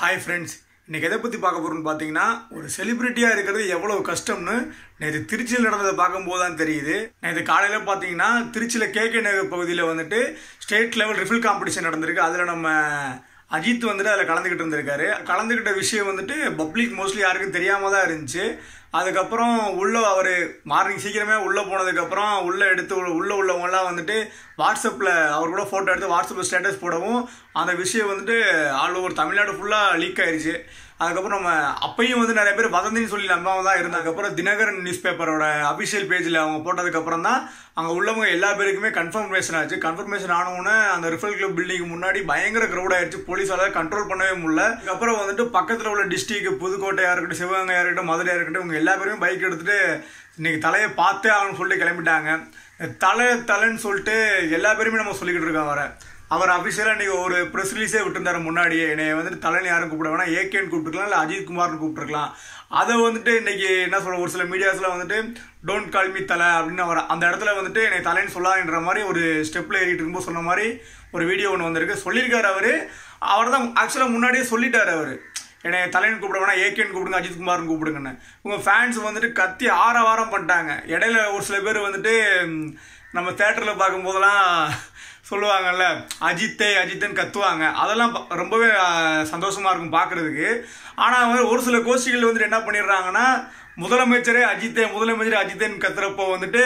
hi friends இன்னைக்கு எதை பற்றி பார்க்க போகிறோம்னு பார்த்தீங்கன்னா ஒரு செலிபிரிட்டியாக இருக்கிறது எவ்வளோ கஷ்டம்னு நேற்று திருச்சியில் நடந்ததை பார்க்கும்போது தான் தெரியுது நேற்று காலையில் பார்த்தீங்கன்னா திருச்சியில் கேகே நகர் பகுதியில் வந்துட்டு ஸ்டேட் லெவல் ரிஃபில் காம்படிஷன் நடந்திருக்கு அதில் நம்ம அஜித் வந்துட்டு அதில் கலந்துக்கிட்டு இருந்திருக்காரு கலந்துக்கிட்ட விஷயம் வந்துட்டு பப்ளிக் மோஸ்ட்லி யாருக்கும் தெரியாமல் தான் இருந்துச்சு அதுக்கப்புறம் உள்ள அவர் மார்னிங் சீக்கிரமே உள்ளே போனதுக்கப்புறம் உள்ளே எடுத்து உள்ள- உள்ள உள்ளவங்கலாம் வந்துட்டு வாட்ஸ்அப்பில் அவர் கூட ஃபோட்டோ எடுத்து வாட்ஸ்அப்பில் ஸ்டேட்டஸ் போடவும் அந்த விஷயம் வந்துட்டு ஆல் ஓவர் தமிழ்நாடு ஃபுல்லாக லீக் ஆயிருச்சு அதுக்கப்புறம் நம்ம அப்பயும் வந்து நிறைய பேர் வதந்தின்னு சொல்லி நம்பாம தான் இருந்தாங்க அதுக்கப்புறம் தினகரன் நியூஸ் பேப்பரோட அபிஷியல் பேஜில் அவங்க போட்டதுக்கப்புறம் தான் அங்கே உள்ளவங்க எல்லா பேருக்குமே கன்ஃபர்மேஷன் ஆச்சு கன்ஃபர்மேஷன் ஆனவுடனே அந்த ரிஃபல் கிளப் பில்டிங் முன்னாடி பயங்கர க்ரௌட் ஆயிடுச்சு போலீஸால கண்ட்ரோல் பண்ணவே முடியல அதுக்கப்புறம் வந்துட்டு பக்கத்தில் உள்ள டிஸ்ட்ரிக்ட் புதுக்கோட்டையாக இருக்கட்டும் சிவகங்கையாக இருக்கட்டும் மதுரையாக இருக்கட்டும் இவங்க எல்லா பேருமே பைக் எடுத்துட்டு இன்னைக்கு தலையை பார்த்தே ஆகணும்னு சொல்லிட்டு கிளம்பிட்டாங்க தலை தலைன்னு சொல்லிட்டு எல்லா பேருமே நம்ம சொல்லிக்கிட்டு இருக்கோம் வர அவர் அபிஷியலாக இன்னைக்கு ஒரு ப்ரெஸ் ரிலீஸே விட்டுருந்தாரு முன்னாடியே என்னை வந்துட்டு தலைன்னு யாரும் கூப்பிட வேணாம் ஏகேன்னு கூப்பிட்டுருக்கலாம் இல்லை அஜித் குமார்னு கூப்பிட்டுருக்கலாம் அதை வந்துட்டு இன்னைக்கு என்ன சொல்ற ஒரு சில மீடியாஸில் வந்துட்டு டோன்ட் கால் மீ தலை அப்படின்னு அவர் அந்த இடத்துல வந்துட்டு என்னை தலைன்னு சொல்லாதுன்ற மாதிரி ஒரு ஸ்டெப்பில் ஏறிட்டு இருக்கும்போது சொன்ன மாதிரி ஒரு வீடியோ ஒன்று வந்திருக்கு சொல்லியிருக்காரு அவர் அவர் தான் ஆக்சுவலாக முன்னாடியே சொல்லிட்டாரு அவர் என்னை தலைன்னு கூப்பிட வேணா ஏகேன்னு கூப்பிடுங்க அஜித் குமார்னு கூப்பிடுங்கன்னு உங்கள் ஃபேன்ஸ் வந்துட்டு கத்தி ஆற வாரம் பண்ணிட்டாங்க இடையில ஒரு சில பேர் வந்துட்டு ம், நம்ம தேட்டரில் பார்க்கும்போதெல்லாம் சொல்லுவாங்கல்ல அஜித்தே அஜித்தேன்னு கத்துவாங்க அதெல்லாம் ப- ரொம்பவே ஆ, சந்தோஷமா இருக்கும் பார்க்கறதுக்கு ஆனால் வந்து ஒரு சில கோஷ்டிகள் வந்துட்டு என்ன பண்ணிடுறாங்கன்னா முதலமைச்சரே அஜித்தே முதலமைச்சர் அஜித்தேன்னு கத்துறப்போ வந்துட்டு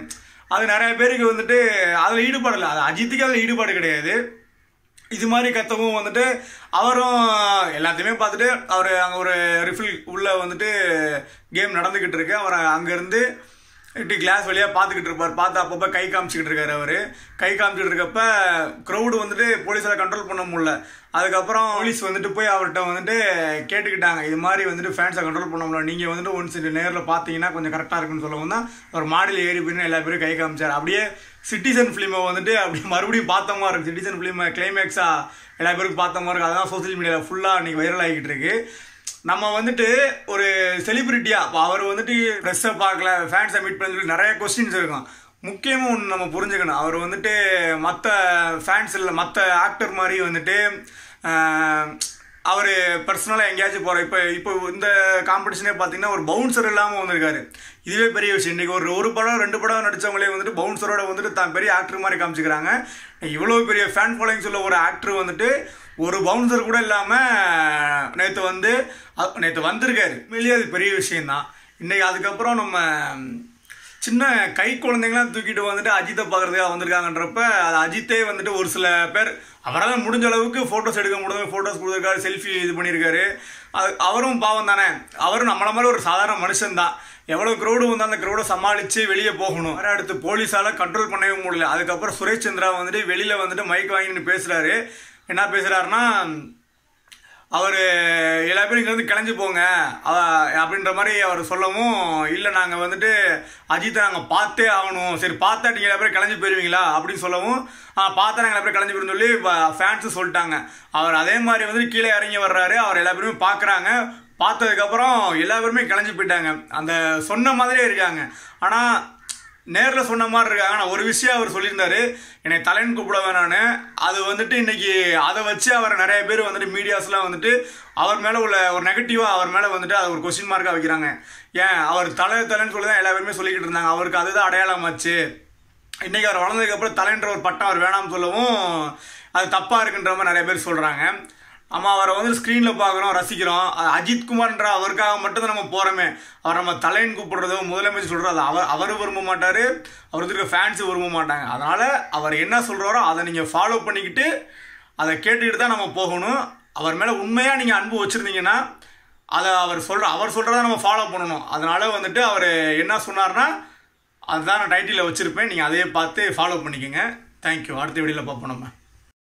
அது நிறைய பேருக்கு வந்துட்டு அதில் ஈடுபாடு இல்லை அது அஜித்துக்கு அதில் ஈடுபாடு கிடையாது இது மாதிரி கத்தவும் வந்துட்டு அவரும் எல்லாத்தையுமே பார்த்துட்டு அவர் அங்கே ஒரு ரிஃபில் உள்ள வந்துட்டு கேம் நடந்துக்கிட்டு இருக்கு அவர் அங்கேருந்து இப்படி கிளாஸ் வழியாக பார்த்துக்கிட்டு இருப்பார் பார்த்து அப்பப்போ கை காமிச்சிக்கிட்டு இருக்காரு அவர் கை காமிச்சிட்டு இருக்கப்ப க்ரௌடு வந்துட்டு போலீஸால் கண்ட்ரோல் பண்ண முடியல அதுக்கப்புறம் போலீஸ் வந்துட்டு போய் அவர்கிட்ட வந்துட்டு கேட்டுக்கிட்டாங்க இது மாதிரி வந்துட்டு ஃபேன்ஸை கண்ட்ரோல் பண்ண முடியல நீங்கள் வந்துட்டு ஒன்ஸ் நேரில் பார்த்தீங்கன்னா கொஞ்சம் கரெக்டாக இருக்குன்னு சொல்லவும் தான் அவர் மாடியில் ஏறி போய் எல்லா பேரும் கை காமிச்சார் அப்படியே சிட்டிசன் ஃபிலிமை வந்துட்டு அப்படி மறுபடியும் பார்த்த மாதிரி இருக்கு சிட்டிசன் ஃபிலிமை கிளைமேக்ஸாக எல்லா பேருக்கும் பார்த்த மாதிரி இருக்கு அதுதான் சோஷியல் மீடியாவில் ஃபுல்லாக இன்னைக்கு வைரல் ஆகிக்கிட்டு இருக்கு நம்ம வந்துட்டு ஒரு செலிபிரிட்டியா இப்போ அவர் வந்துட்டு ப்ரெஸ்ஸை பார்க்கல ஃபேன்ஸை மீட் பண்ண சொல்லி நிறைய கொஸ்டின்ஸ் இருக்கும் முக்கியமாக ஒன்று நம்ம புரிஞ்சுக்கணும் அவர் வந்துட்டு மற்ற ஃபேன்ஸ் இல்லை மற்ற ஆக்டர் மாதிரி வந்துட்டு அவர் பர்சனலாக எங்கேயாச்சும் போகிற இப்போ இப்போ இந்த காம்படிஷனே பார்த்தீங்கன்னா ஒரு பவுன்சர் இல்லாமல் வந்திருக்காரு இதுவே பெரிய விஷயம் இன்றைக்கி ஒரு ஒரு படம் ரெண்டு படம் நடித்தவங்களே வந்துட்டு பவுன்சரோட வந்துட்டு தான் பெரிய ஆக்டர் மாதிரி காமிச்சிக்கிறாங்க இவ்வளோ பெரிய ஃபேன் ஃபாலோயிங்ஸ் உள்ள ஒரு ஆக்டர் வந்துட்டு ஒரு பவுன்சர் கூட இல்லாமல் நேற்று வந்து நேற்று வந்திருக்காரு உண்மையிலேயே அது பெரிய விஷயம்தான் இன்னைக்கு அதுக்கப்புறம் நம்ம சின்ன கை குழந்தைங்களாம் தூக்கிட்டு வந்துட்டு அஜித்தை பார்க்கறதுக்காக வந்திருக்காங்கன்றப்ப அது அஜித்தே வந்துட்டு ஒரு சில பேர் அவரால் முடிஞ்ச அளவுக்கு ஃபோட்டோஸ் எடுக்க முடியும் ஃபோட்டோஸ் கொடுத்துருக்காரு செல்ஃபி இது பண்ணியிருக்காரு அது அவரும் பாவம் தானே அவரும் நம்மள மாதிரி ஒரு சாதாரண மனுஷன் தான் எவ்வளோ க்ரௌடு வந்து அந்த க்ரௌடை சமாளித்து வெளியே போகணும் வேற அடுத்து போலீஸால் கண்ட்ரோல் பண்ணவே முடியல அதுக்கப்புறம் சுரேஷ் சந்திரா வந்துட்டு வெளியில் வந்துட்டு மைக் வாங்கிட்டு பேசுகிறாரு என்ன பேசுகிறாருன்னா அவர் எல்லா பேரும் இங்கேருந்து கிளம்பி போங்க அவ- அப்படின்ற மாதிரி அவர் சொல்லவும் இல்லை நாங்கள் வந்துட்டு அஜித்தை நாங்கள் பார்த்தே ஆகணும் சரி பார்த்தா நீங்கள் எல்லா பேரும் கிளம்பி போயிருவீங்களா அப்படின்னு சொல்லவும் ஆ பார்த்தா நாங்கள் எல்லா பேரும் கிளம்பி போயிருந்து சொல்லி ஃபேன்ஸு சொல்லிட்டாங்க அவர் அதே மாதிரி வந்துட்டு கீழே இறங்கி வர்றாரு அவர் எல்லா பேருமே பார்க்குறாங்க பார்த்ததுக்கப்புறம் எல்லா பேருமே கிளம்பி போயிட்டாங்க அந்த சொன்ன மாதிரியே இருக்காங்க ஆனால் நேரில் சொன்ன மாதிரி இருக்காங்க ஆனால் ஒரு விஷயம் அவர் சொல்லியிருந்தாரு என்னை தலைன்னு கூப்பிட வேணான்னு அது வந்துட்டு இன்னைக்கு அதை வச்சு அவர் நிறைய பேர் வந்துட்டு மீடியாஸ்லாம் வந்துட்டு அவர் மேலே உள்ள ஒரு நெகட்டிவாக அவர் மேலே வந்துட்டு அதை ஒரு கொஸ்டின் மார்க்காக வைக்கிறாங்க ஏன் அவர் தலை தலைன்னு சொல்லி தான் எல்லா பேருமே சொல்லிக்கிட்டு இருந்தாங்க அவருக்கு அதுதான் அடையாளமாச்சு இன்னைக்கு அவர் வளர்ந்ததுக்கப்புறம் தலைன்ற ஒரு பட்டம் அவர் வேணாம்னு சொல்லவும் அது தப்பாக இருக்குன்ற மாதிரி நிறைய பேர் சொல்கிறாங்க நம்ம அவரை வந்து ஸ்க்ரீனில் பார்க்குறோம் ரசிக்கிறோம் அது அஜித் குமார்ன்ற அவருக்காக மட்டும்தான் நம்ம போகிறோமே அவர் நம்ம தலைன்னு கூப்பிடுறதோ முதலமைச்சர் சொல்கிறதோ அது அவர் அவர் விரும்ப மாட்டார் அவர் இருக்க ஃபேன்ஸு விரும்ப மாட்டாங்க அதனால் அவர் என்ன சொல்கிறாரோ அதை நீங்கள் ஃபாலோ பண்ணிக்கிட்டு அதை கேட்டுக்கிட்டு தான் நம்ம போகணும் அவர் மேலே உண்மையாக நீங்கள் அன்பு வச்சுருந்தீங்கன்னா அதை அவர் சொல்கிற அவர் சொல்கிறத நம்ம ஃபாலோ பண்ணணும் அதனால வந்துட்டு அவர் என்ன சொன்னார்னா அதுதான் நான் டைட்டிலில் வச்சுருப்பேன் நீங்கள் அதையே பார்த்து ஃபாலோ பண்ணிக்கோங்க தேங்க்யூ அடுத்த வீடியோவில் பார்ப்போம் நம்ம